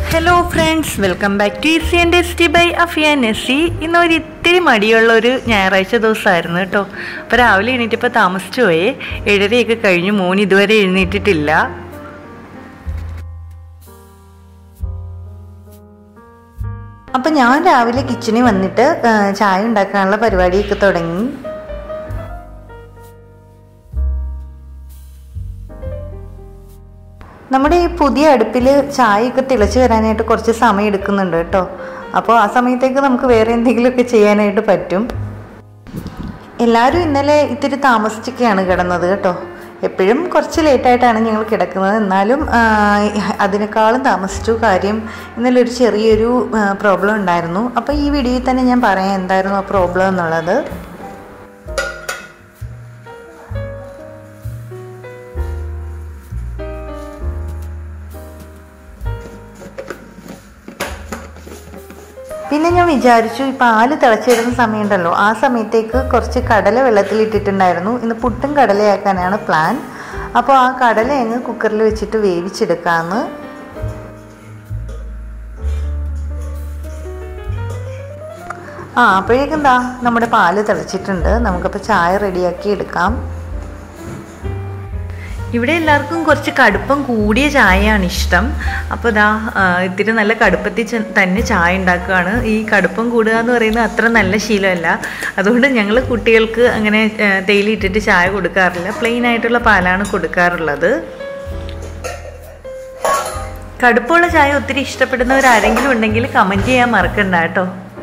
Hello friends welcome back to easy and S T by Afiya Nesi ഇന്ന് ഒരു ഇത്തിരി മടിയുള്ള ഒരു ഞായറാഴ്ച ദിവസമായിരുന്നു കേട്ടോ അപ്പോൾ രാവിലെ എണീറ്റപ്പോൾ താമസിച്ചു പോയേ ഏഴരയൊക്കെ കഴിഞ്ഞു മോൻ ഇതുവരെ എഴുന്നേറ്റിട്ടില്ല അപ്പം ഞാൻ രാവിലെ കിച്ചണിൽ വന്നിട്ട് ആ, ചായ ഉണ്ടാക്കാനുള്ള പരിപാടിയൊക്കെ തുടങ്ങി നമ്മുടെ ഈ പുതിയ അടുപ്പിൽ ചായയൊക്കെ തിളച്ച് വരാനായിട്ട് കുറച്ച് സമയം എടുക്കുന്നുണ്ട് കേട്ടോ അപ്പോൾ ആ സമയത്തേക്ക് നമുക്ക് വേറെ എന്തെങ്കിലുമൊക്കെ ചെയ്യാനായിട്ട് പറ്റും എല്ലാവരും ഇന്നലെ ഇത്തിരി താമസിച്ചൊക്കെയാണ് കിടന്നത് കേട്ടോ എപ്പോഴും കുറച്ച് ലേറ്റായിട്ടാണ് ഞങ്ങൾ കിടക്കുന്നത് എന്നാലും ആ, അതിനേക്കാളും താമസിച്ചു കാര്യം ഇന്നലെ ഒരു ചെറിയൊരു പ്രോബ്ലം ഉണ്ടായിരുന്നു അപ്പോൾ ഈ വീഡിയോയിൽ തന്നെ ഞാൻ പറയാം എന്തായിരുന്നു ആ പ്രോബ്ലം എന്നുള്ളത് പിന്നെ ഞാൻ വിചാരിച്ചു ഈ പാല് തിളച്ചിടുന്ന സമയമുണ്ടല്ലോ ആ സമയത്തേക്ക് കുറച്ച് കടല വെള്ളത്തിൽ ഇട്ടിട്ടുണ്ടായിരുന്നു ഇന്ന് പുട്ടും കടലയാക്കാനാണ് പ്ലാൻ അപ്പോൾ ആ കടല അങ്ങ് കുക്കറിൽ വെച്ചിട്ട് വേവിച്ചെടുക്കാമെന്ന് ആ അപ്പോഴേക്കും എന്താ നമ്മുടെ പാല് തിളച്ചിട്ടുണ്ട് നമുക്കപ്പോൾ ചായ റെഡിയാക്കി എടുക്കാം ഇവിടെ എല്ലാവർക്കും കുറച്ച് കടുപ്പം കൂടിയ ചായയാണ് ഇഷ്ടം അപ്പോൾ ഇതാ ആ, ഇത്തിരി നല്ല കടുപ്പത്തിൽ ചെ- തന്നെ ചായ ഉണ്ടാക്കുകയാണ് ഈ കടുപ്പം കൂടുക എന്ന് പറയുന്നത് അത്ര നല്ല ശീലമല്ല അതുകൊണ്ട് ഞങ്ങൾ കുട്ടികൾക്ക് അങ്ങനെ ആ, തേയില ഇട്ടിട്ട് ചായ കൊടുക്കാറില്ല പ്ലെയിൻ ആയിട്ടുള്ള പാലാണ് കൊടുക്കാറുള്ളത് കടുപ്പമുള്ള ചായ ഒത്തിരി ഇഷ്ടപ്പെടുന്നവർ ആരെങ്കിലും ഉണ്ടെങ്കിൽ കമൻറ്റ് ചെയ്യാൻ മറക്കണ്ട കേട്ടോ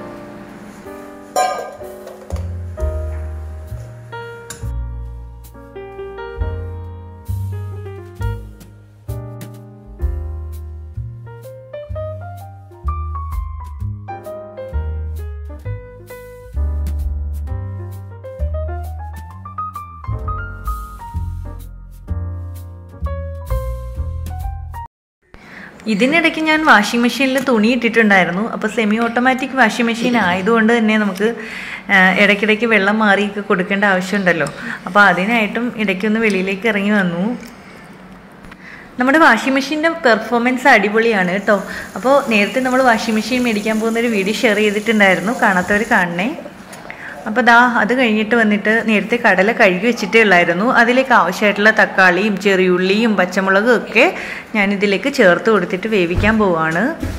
ഇതിനിടയ്ക്ക് ഞാൻ വാഷിംഗ് മെഷീനിൽ തുണി ഇട്ടിട്ടുണ്ടായിരുന്നു അപ്പോൾ സെമി ഓട്ടോമാറ്റിക് വാഷിംഗ് മെഷീൻ ആയതുകൊണ്ട് തന്നെ നമുക്ക് ആ, ഇടയ്ക്കിടയ്ക്ക് വെള്ളം മാറിയൊക്കെ കൊടുക്കേണ്ട ആവശ്യമുണ്ടല്ലോ അപ്പോൾ അതിനായിട്ടും ഇടയ്ക്കൊന്ന് വെളിയിലേക്ക് ഇറങ്ങി വന്നു നമ്മുടെ വാഷിംഗ് മെഷീൻ്റെ പെർഫോമൻസ് അടിപൊളിയാണ് കേട്ടോ അപ്പോൾ നേരത്തെ നമ്മൾ വാഷിംഗ് മെഷീൻ മേടിക്കാൻ പോകുന്ന ഒരു വീഡിയോ ഷെയർ ചെയ്തിട്ടുണ്ടായിരുന്നു കാണാത്തവർ കാണണേ അപ്പോൾ ദാ അത് കഴിഞ്ഞിട്ട് വന്നിട്ട് നേരത്തെ കടല കഴുകി വെച്ചിട്ടേ ഉള്ളായിരുന്നു അതിലേക്ക് ആവശ്യമായിട്ടുള്ള തക്കാളിയും ചെറിയുള്ളിയും പച്ചമുളകും ഒക്കെ ഞാൻ ഇതിലേക്ക് ചേർത്ത് കൊടുത്തിട്ട് വേവിക്കാൻ പോവാണ്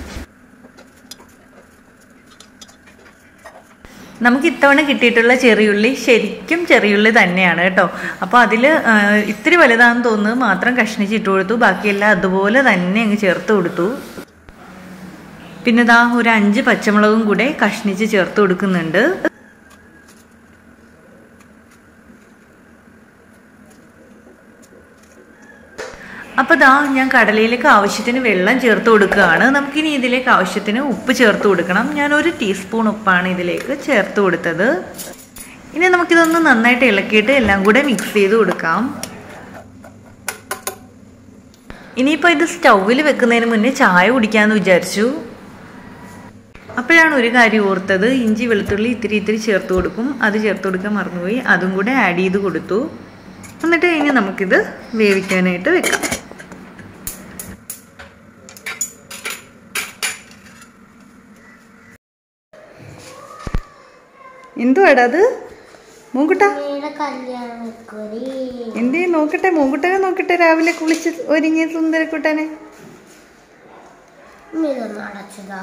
നമുക്ക് ഇത്തവണ കിട്ടിയിട്ടുള്ള ചെറിയുള്ളി ശരിക്കും ചെറിയുള്ളി തന്നെയാണ് കേട്ടോ അപ്പോൾ അതിൽ ഇത്തിരി വലുതാണെന്ന് തോന്നുന്നത് മാത്രം കഷ്ണിച്ച് ഇട്ട് കൊടുത്തു ബാക്കിയെല്ലാം അതുപോലെ തന്നെ അങ്ങ് ചേർത്ത് കൊടുത്തു പിന്നെ ദാ ഒരു അഞ്ച് പച്ചമുളകും കൂടെ കഷ്ണിച്ച് ചേർത്ത് കൊടുക്കുന്നുണ്ട് അപ്പോൾ ദാ ഞാൻ കടലയിലേക്ക് ആവശ്യത്തിന് വെള്ളം ചേർത്ത് കൊടുക്കുകയാണ് നമുക്കിനി ഇതിലേക്ക് ആവശ്യത്തിന് ഉപ്പ് ചേർത്ത് കൊടുക്കണം ഞാൻ ഒരു ടീസ്പൂൺ ഉപ്പാണ് ഇതിലേക്ക് ചേർത്ത് കൊടുത്തത് ഇനി നമുക്കിതൊന്ന് നന്നായിട്ട് ഇളക്കിയിട്ട് എല്ലാം കൂടെ മിക്സ് ചെയ്ത് കൊടുക്കാം ഇനിയിപ്പോൾ ഇത് സ്റ്റൗവിൽ വെക്കുന്നതിന് മുന്നേ ചായ കുടിക്കാമെന്ന് വിചാരിച്ചു അപ്പോഴാണ് ഒരു കാര്യം ഓർത്തത് ഇഞ്ചി വെളുത്തുള്ളി ഇത്തിരി ഇത്തിരി ചേർത്ത് കൊടുക്കും അത് ചേർത്ത് കൊടുക്കാൻ മറന്നുപോയി അതും കൂടെ ആഡ് ചെയ്ത് കൊടുത്തു എന്നിട്ട് കഴിഞ്ഞ് നമുക്കിത് വേവിക്കാനായിട്ട് വെക്കാം എന്തുവാടാ അത് മൂക്കുട്ടാ അമ്മയുടെ കല്യാണം വെക്കൂരി എന്തേ നോക്കട്ടെ മൂക്കുട്ടനെ നോക്കട്ടെ രാവിലെ കുളിച്ച് ഒരുങ്ങിയ സുന്ദരക്കുട്ടനെ ഇതൊന്നും അടച്ചതാ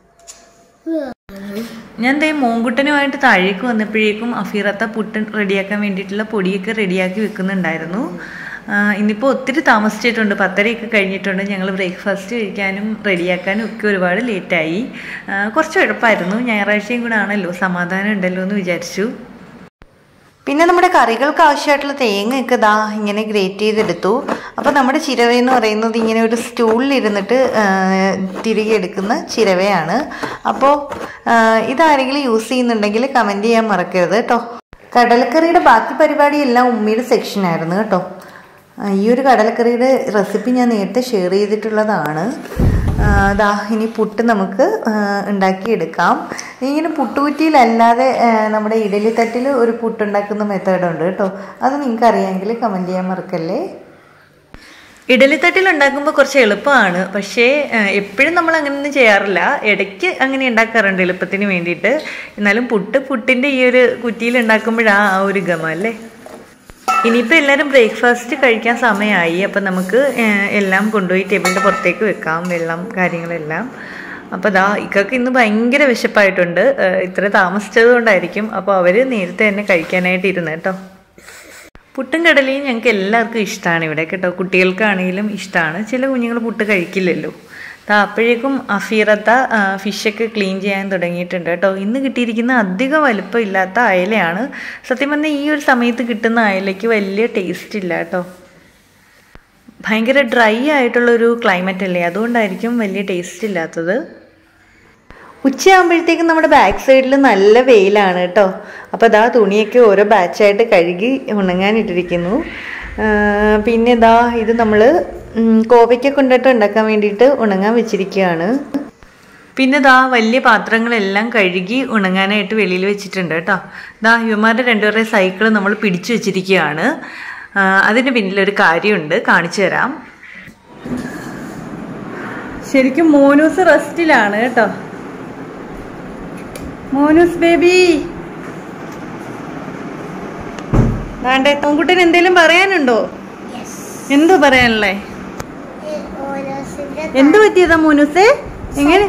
ഞാൻ ദേ മോങ്കുട്ടനുമായിട്ട് താഴേക്ക് വന്നപ്പോഴേക്കും അഫീറത്ത പുട്ട് റെഡിയാക്കാൻ വേണ്ടിയിട്ടുള്ള പൊടിയൊക്കെ റെഡിയാക്കി വെക്കുന്നുണ്ടായിരുന്നു ആ, ഇന്നിപ്പോൾ ഒത്തിരി താമസിച്ചിട്ടുണ്ട് പത്തരയൊക്കെ കഴിഞ്ഞിട്ടുണ്ട് ഞങ്ങൾ ബ്രേക്ക്ഫാസ്റ്റ് കഴിക്കാനും റെഡിയാക്കാനും ഒക്കെ ഒരുപാട് ലേറ്റായി ആ, കുറച്ച് എളുപ്പമായിരുന്നു ഞായറാഴ്ചയും കൂടെ ആണല്ലോ സമാധാനം ഉണ്ടല്ലോ എന്ന് വിചാരിച്ചു പിന്നെ നമ്മുടെ കറികൾക്ക് ആവശ്യമായിട്ടുള്ള തേങ്ങയൊക്കെ ദാ ഇങ്ങനെ ഗ്രേറ്റ് ചെയ്തെടുത്തു അപ്പോൾ നമ്മുടെ ചിരവ എന്ന് പറയുന്നത് ഇങ്ങനെ ഒരു സ്റ്റൂളിൽ ഇരുന്നിട്ട് ആ, തിരികെ എടുക്കുന്ന ചിരവയാണ് അപ്പോൾ ആ, ഇതാരെങ്കിലും യൂസ് ചെയ്യുന്നുണ്ടെങ്കിൽ കമൻറ്റ് ചെയ്യാൻ മറക്കരുത് കേട്ടോ കടലക്കറിയുടെ ബാക്കി പരിപാടിയെല്ലാം ഉമ്മിയുടെ സെക്ഷനായിരുന്നു കേട്ടോ ആ, ഈ ഒരു കടലക്കറിയുടെ റെസിപ്പി ഞാൻ നേരത്തെ ഷെയർ ചെയ്തിട്ടുള്ളതാണ് ആ, ദാ ഇനി പുട്ട് നമുക്ക് ആ, ഉണ്ടാക്കിയെടുക്കാം ഇങ്ങനെ പുട്ടുകുറ്റിയിലല്ലാതെ ആ, നമ്മുടെ ഇഡലി തട്ടിൽ ഒരു പുട്ടുണ്ടാക്കുന്ന മെത്തേഡ് ഉണ്ട് കേട്ടോ അത് നിങ്ങൾക്ക് അറിയാമെങ്കിൽ കമൻറ്റ് ചെയ്യാൻ മറക്കല്ലേ ഇഡലിത്തട്ടിൽ ഉണ്ടാക്കുമ്പോൾ കുറച്ച് എളുപ്പമാണ് പക്ഷേ എപ്പോഴും നമ്മൾ അങ്ങനെയൊന്നും ചെയ്യാറില്ല ഇടയ്ക്ക് അങ്ങനെ ഉണ്ടാക്കാറുണ്ട് എളുപ്പത്തിന് വേണ്ടിയിട്ട് എന്നാലും പുട്ട് പുട്ടിൻ്റെ ഈ ഒരു കുറ്റിയിൽ ഉണ്ടാക്കുമ്പോഴാണ് ആ ഒരു ഗമ അല്ലേ ഇനിയിപ്പോൾ എല്ലാവരും ബ്രേക്ക്ഫാസ്റ്റ് കഴിക്കാൻ സമയമായി അപ്പം നമുക്ക് ഏഹ്, എല്ലാം കൊണ്ടുപോയി ടേബിളിൻ്റെ പുറത്തേക്ക് വെക്കാം വെള്ളം കാര്യങ്ങളെല്ലാം അപ്പോൾ ദാ ഇക്കൊക്കെ ഇന്ന് ഭയങ്കര വിശപ്പായിട്ടുണ്ട് ഏഹ്, ഇത്ര താമസിച്ചത് കൊണ്ടായിരിക്കും അപ്പോൾ അവർ നേരത്തെ തന്നെ കഴിക്കാനായിട്ട് ഇരുന്ന് കേട്ടോ പുട്ടും കടലയും ഞങ്ങൾക്ക് എല്ലാവർക്കും ഇഷ്ടമാണ് ഇവിടെ കേട്ടോ കുട്ടികൾക്കാണെങ്കിലും ഇഷ്ടമാണ് ചില കുഞ്ഞുങ്ങൾ പുട്ട് കഴിക്കില്ലല്ലോ ദാ അപ്പോഴേക്കും അഫീറത്ത ആ, ഫിഷൊക്കെ ക്ലീൻ ചെയ്യാൻ തുടങ്ങിയിട്ടുണ്ട് കേട്ടോ ഇന്ന് കിട്ടിയിരിക്കുന്ന അധികം വലുപ്പം ഇല്ലാത്ത അയലയാണ് സത്യം പറഞ്ഞാൽ ഈ ഒരു സമയത്ത് കിട്ടുന്ന അയലയ്ക്ക് വലിയ ടേസ്റ്റ് ഇല്ല കേട്ടോ ഭയങ്കര ഡ്രൈ ആയിട്ടുള്ളൊരു ക്ലൈമറ്റ് അല്ലേ അതുകൊണ്ടായിരിക്കും വലിയ ടേസ്റ്റ് ഇല്ലാത്തത് ഉച്ചയാകുമ്പോഴത്തേക്കും നമ്മുടെ ബാക്ക് സൈഡിൽ നല്ല വെയിലാണ് കേട്ടോ അപ്പോൾ ഇതാ തുണിയൊക്കെ ഓരോ ബാച്ചായിട്ട് കഴുകി ഉണങ്ങാനിട്ടിരിക്കുന്നു ആ, പിന്നെ ഇതാ ഇത് നമ്മൾ കോവയ്ക്ക കൊണ്ടിട്ട് ഉണ്ടാക്കാൻ വേണ്ടിയിട്ട് ഉണങ്ങാൻ വെച്ചിരിക്കുകയാണ് പിന്നെ ദാ വലിയ പാത്രങ്ങളെല്ലാം കഴുകി ഉണങ്ങാനായിട്ട് വെളിയിൽ വെച്ചിട്ടുണ്ട് കേട്ടോ ദാ ഇവന്മാരുടെ രണ്ടുപേരുടെ സൈക്കിൾ നമ്മൾ പിടിച്ചു വെച്ചിരിക്കുകയാണ് ആ, അതിന് പിന്നിലൊരു കാര്യമുണ്ട് കാണിച്ചു തരാം ശരിക്കും മോനൂസ് റെസ്റ്റിലാണ് കേട്ടോ മോനൂസ് ബേബി വേണ്ടേ തോങ്കുട്ടൻ എന്തേലും പറയാനുണ്ടോ യെസ് എന്തോ പറയാനുള്ളേ ഓരോസിന്റെ എന്ത് പറ്റിയതാ മോനൂസേ എങ്ങനെ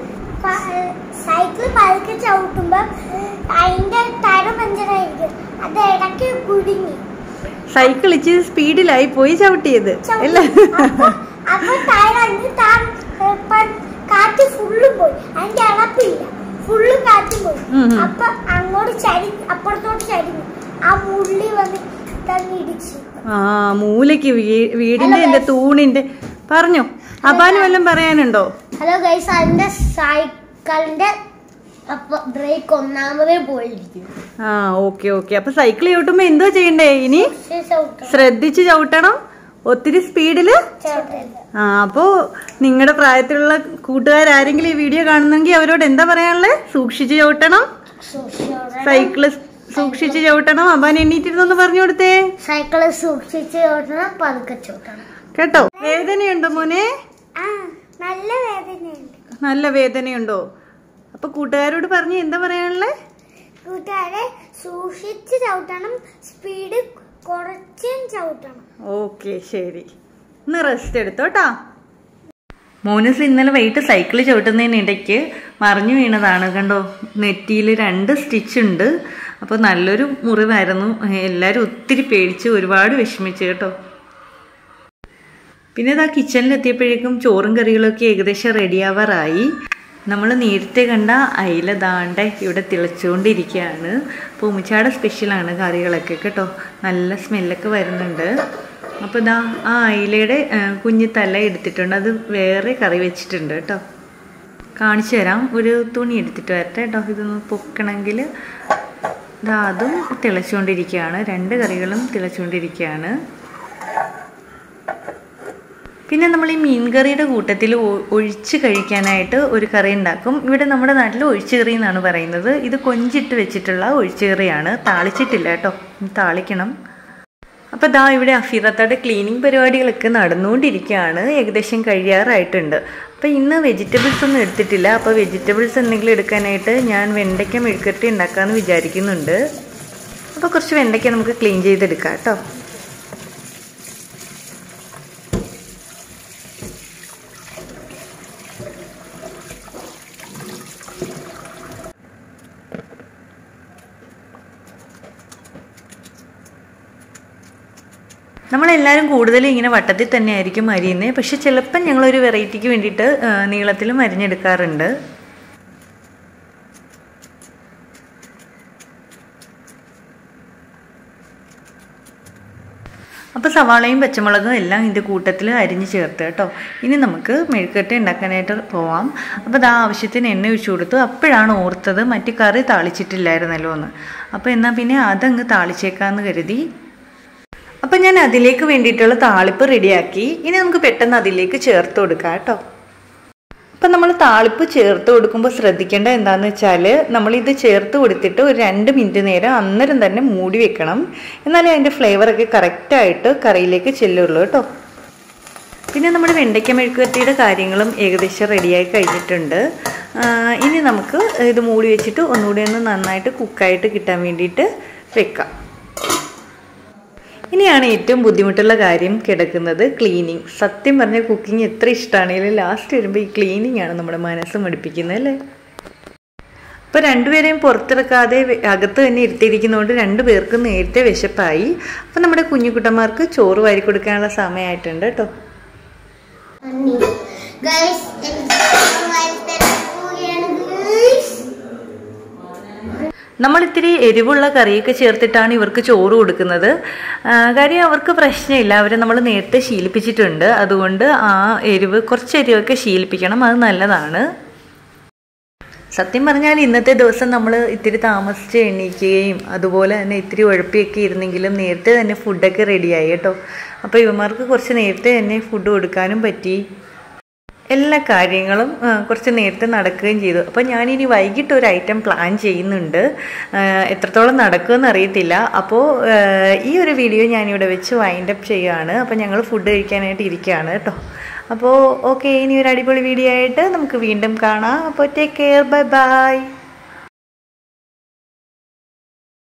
സൈക്കിൾ പതുക്കെ ചവിട്ടുമ്പോ അതിന്റെ ടയർ പഞ്ചറായിരിക്കും അത് ഇടയ്ക്ക് കുടുങ്ങി സൈക്കിൾ ഇച്ചിരി സ്പീഡിലായി പോയി ചവിട്ടിയത് അല്ല അപ്പൊ അപ്പൊ ടയർ അങ്ങ് താൻ ഏ, പ- കാറ്റ് ഫുള്ള് പോയി അതിന്റെ അളപ്പില്ല ഫുള്ള് കാറ്റ് പോയി ഉം ഉം. അപ്പൊ അങ്ങോട്ട് ചരി അപ്പുറത്തോട്ട് ചരിഞ്ഞു ആ മുള്ളി വന്ന് തന്നെ ഇടിച്ചു ആ മൂലയ്ക്ക് വീ- വീടിന്റെ എന്റെ തൂണിന്റെ പറഞ്ഞോ അപ്പാന് വല്ലതും പറയാനുണ്ടോ ഹലോ ഗൈസ് അതിന്റെ സൈക്കിളിന്റെ അപ്പൊ ബ്രേക്ക് ഒന്നാമതേ പോയിരിക്കും ആ ഓക്കെ ഓക്കെ അപ്പൊ സൈക്കിൾ ചവിട്ടുമ്പോ എന്തോ ചെയ്യണ്ടേ ഇനി പക്ഷേ ചവിട്ട- ശ്രദ്ധിച്ച് ചവിട്ടണം ഒത്തിരി സ്പീഡില് ചവിട്ടരുത്. ആ അപ്പോ നിങ്ങളുടെ പ്രായത്തിലുള്ള കൂട്ടുകാരാരെങ്കിലും ഈ വീഡിയോ കാണുന്നെങ്കിൽ അവരോട് എന്താ പറയാനുള്ളത് സൂക്ഷിച്ച് ചവിട്ടണം സൂക്ഷിച്ചോടണം. സൈക്കിള് സൂക്ഷിച്ച് ചവിട്ടണം അപ്പാൻ എണ്ണീറ്റിരുന്നൊന്ന് പറഞ്ഞു കൊടുത്തേ സൈക്കിള് സൂക്ഷിച്ച് ചവിട്ടണം പതുക്കെ ചവിട്ടണം കേട്ടോ വേദനയുണ്ടോ മോനെ ആ നല്ല വേദനയുണ്ട് നല്ല വേദനയുണ്ടോ അപ്പൊ കൂട്ടുകാരോട് പറഞ്ഞു എന്താ പറയാനുള്ളേ കൂട്ടുകാരെ സൂക്ഷിച്ച് ചവിട്ടണം സ്പീഡ് കുറച്ചും ചവിട്ടണം ഓക്കെ ശരി ഇന്ന് റെസ്റ്റ് എടുത്തോട്ടാ മോനസ് ഇന്നലെ വൈകിട്ട് സൈക്കിൾ ചവിട്ടുന്നതിനിടയ്ക്ക് മറിഞ്ഞു വീണതാണ് കണ്ടോ നെറ്റിയിൽ രണ്ട് സ്റ്റിച്ച് ഉണ്ട് അപ്പോൾ നല്ലൊരു മുറിവായിരുന്നു എല്ലാവരും ഒത്തിരി പേടിച്ച് ഒരുപാട് വിഷമിച്ചു കേട്ടോ പിന്നെ ഇതാ കിച്ചണിലെത്തിയപ്പോഴേക്കും ചോറും കറികളൊക്കെ ഏകദേശം റെഡിയാവാറായി നമ്മൾ നേരത്തെ കണ്ട അയില ദാണ്ടെ ഇവിടെ തിളച്ചുകൊണ്ടിരിക്കുകയാണ് അപ്പോൾ ഉമ്മച്ചാടെ സ്പെഷ്യലാണ് കറികളൊക്കെ കേട്ടോ നല്ല സ്മെല്ലൊക്കെ വരുന്നുണ്ട് അപ്പോൾ ഇതാ ആ അയിലയുടെ ആ, കുഞ്ഞു തല എടുത്തിട്ടുണ്ട് അത് വേറെ കറി വെച്ചിട്ടുണ്ട് കേട്ടോ കാണിച്ചു തരാം ഒരു തുണി എടുത്തിട്ട് വരട്ടെ കേട്ടോ ഇതൊന്ന് പൊക്കണമെങ്കിൽ ഇതാ അതും തിളച്ചുകൊണ്ടിരിക്കുകയാണ് രണ്ട് കറികളും തിളച്ചുകൊണ്ടിരിക്കുകയാണ് പിന്നെ നമ്മൾ ഈ മീൻകറിയുടെ കൂട്ടത്തിൽ ഒ- ഒഴിച്ച് കഴിക്കാനായിട്ട് ഒരു കറി ഉണ്ടാക്കും ഇവിടെ നമ്മുടെ നാട്ടിൽ ഒഴിച്ചുകറി എന്നാണ് പറയുന്നത് ഇത് കൊഞ്ചിട്ട് വെച്ചിട്ടുള്ള ഒഴിച്ചുകറിയാണ് താളിച്ചിട്ടില്ല കേട്ടോ ഇനി താളിക്കണം അപ്പോൾ ദാ ഇവിടെ അഫീറത്തയുടെ ക്ലീനിങ് പരിപാടികളൊക്കെ നടന്നുകൊണ്ടിരിക്കുകയാണ് ഏകദേശം കഴിയാറായിട്ടുണ്ട് അപ്പോൾ ഇന്ന് വെജിറ്റബിൾസ് ഒന്നും എടുത്തിട്ടില്ല അപ്പോൾ വെജിറ്റബിൾസ് എന്തെങ്കിലും എടുക്കാനായിട്ട് ഞാൻ വെണ്ടയ്ക്ക മെഴുക്കട്ടി ഉണ്ടാക്കാമെന്ന് വിചാരിക്കുന്നുണ്ട് അപ്പോൾ കുറച്ച് വെണ്ടയ്ക്ക നമുക്ക് ക്ലീൻ ചെയ്തെടുക്കാം കേട്ടോ നമ്മളെല്ലാവരും കൂടുതലും ഇങ്ങനെ വട്ടത്തിൽ തന്നെ ആയിരിക്കും അരിയുന്നത് പക്ഷെ ചിലപ്പം ഞങ്ങളൊരു വെറൈറ്റിക്ക് വേണ്ടിയിട്ട് ആ, നീളത്തിലും അരിഞ്ഞെടുക്കാറുണ്ട് അപ്പോൾ സവാളയും പച്ചമുളകും എല്ലാം ഇതിൻ്റെ കൂട്ടത്തിൽ അരിഞ്ഞ് ചേർത്ത് കേട്ടോ ഇനി നമുക്ക് മെഴുക്കട്ടി ഉണ്ടാക്കാനായിട്ട് പോവാം അപ്പോൾ അത് ആവശ്യത്തിന് എണ്ണ ഒഴിച്ചു കൊടുത്തു അപ്പോഴാണ് ഓർത്തത് മറ്റു കറി താളിച്ചിട്ടില്ലായിരുന്നല്ലോ എന്ന് അപ്പോൾ എന്നാൽ പിന്നെ അതങ്ങ് താളിച്ചേക്കാമെന്ന് കരുതി അപ്പം ഞാൻ അതിലേക്ക് വേണ്ടിയിട്ടുള്ള താളിപ്പ് റെഡിയാക്കി ഇനി നമുക്ക് പെട്ടെന്ന് അതിലേക്ക് ചേർത്ത് കൊടുക്കാം കേട്ടോ അപ്പം നമ്മൾ താളിപ്പ് ചേർത്ത് കൊടുക്കുമ്പോൾ ശ്രദ്ധിക്കേണ്ട എന്താണെന്ന് വെച്ചാൽ നമ്മളിത് ചേർത്ത് കൊടുത്തിട്ട് ഒരു രണ്ട് മിനിറ്റ് നേരം അന്നേരം തന്നെ മൂടി വെക്കണം എന്നാലേ അതിൻ്റെ ഫ്ലേവറൊക്കെ കറക്റ്റായിട്ട് കറിയിലേക്ക് ചെല്ലുള്ളൂ കേട്ടോ പിന്നെ നമ്മുടെ വെണ്ടയ്ക്ക മെഴുക്കുവരട്ടിയുടെ കാര്യങ്ങളും ഏകദേശം റെഡിയായി കഴിഞ്ഞിട്ടുണ്ട് ആ, ഇനി നമുക്ക് ഇത് മൂടി വെച്ചിട്ട് ഒന്നുകൂടി ഒന്ന് നന്നായിട്ട് കുക്കായിട്ട് കിട്ടാൻ വേണ്ടിയിട്ട് വെക്കാം ഇനിയാണ് ഏറ്റവും ബുദ്ധിമുട്ടുള്ള കാര്യം കിടക്കുന്നത് ക്ലീനിങ് സത്യം പറഞ്ഞ കുക്കിംഗ് എത്ര ഇഷ്ടമാണെങ്കിലും ലാസ്റ്റ് വരുമ്പോൾ ഈ ക്ലീനിങ് ആണ് നമ്മുടെ മനസ്സ് മടുപ്പിക്കുന്നത് അല്ലേ അപ്പോൾ രണ്ടുപേരെയും പുറത്തിറക്കാതെ വെ- അകത്ത് തന്നെ ഇരുത്തിയിരിക്കുന്നതുകൊണ്ട് രണ്ടുപേർക്കും നേരത്തെ വിശപ്പായി അപ്പോൾ നമ്മുടെ കുഞ്ഞുകുട്ടന്മാർക്ക് ചോറ് വാരി കൊടുക്കാനുള്ള സമയമായിട്ടുണ്ട് കേട്ടോ ഗൈസ് എനിക്ക് പോവുകയാണ് ഗൈസ് നമ്മൾ ഇത്തിരി എരിവുള്ള കറിയൊക്കെ ചേർത്തിട്ടാണ് ഇവർക്ക് ചോറ് കൊടുക്കുന്നത് ആ, കാര്യം അവർക്ക് പ്രശ്നമില്ല അവരെ നമ്മൾ നേരത്തെ ശീലിപ്പിച്ചിട്ടുണ്ട് അതുകൊണ്ട് ആ എരിവ് കുറച്ച് എരിവൊക്കെ ശീലിപ്പിക്കണം അത് നല്ലതാണ് സത്യം പറഞ്ഞാൽ ഇന്നത്തെ ദിവസം നമ്മൾ ഇത്തിരി താമസിച്ച് എണീക്കുകയും അതുപോലെ തന്നെ ഇത്തിരി ഉഴപ്പിയൊക്കെ ഇരുന്നെങ്കിലും നേരത്തെ തന്നെ ഫുഡൊക്കെ റെഡിയായി കേട്ടോ അപ്പോൾ ഇവന്മാർക്ക് കുറച്ച് നേരത്തെ തന്നെ ഫുഡ് കൊടുക്കാനും പറ്റി എല്ലാ കാര്യങ്ങളും ആ, കുറച്ച് നേരത്തെ നടക്കുകയും ചെയ്തു അപ്പോൾ ഞാനിനി വൈകിട്ട് ഒരു ഐറ്റം പ്ലാൻ ചെയ്യുന്നുണ്ട് ആ, എത്രത്തോളം നടക്കുമെന്ന് അറിയത്തില്ല അപ്പോൾ ആ, ഈ ഒരു വീഡിയോ ഞാനിവിടെ വെച്ച് വൈൻഡ് അപ്പ് ചെയ്യുകയാണ് അപ്പോൾ ഞങ്ങൾ ഫുഡ് കഴിക്കാനായിട്ട് ഇരിക്കുകയാണ് കേട്ടോ അപ്പോൾ ഓക്കെ ഇനി ഒരു അടിപൊളി വീഡിയോ ആയിട്ട് നമുക്ക് വീണ്ടും കാണാം അപ്പോൾ ടേക്ക് കെയർ ബൈ ബൈ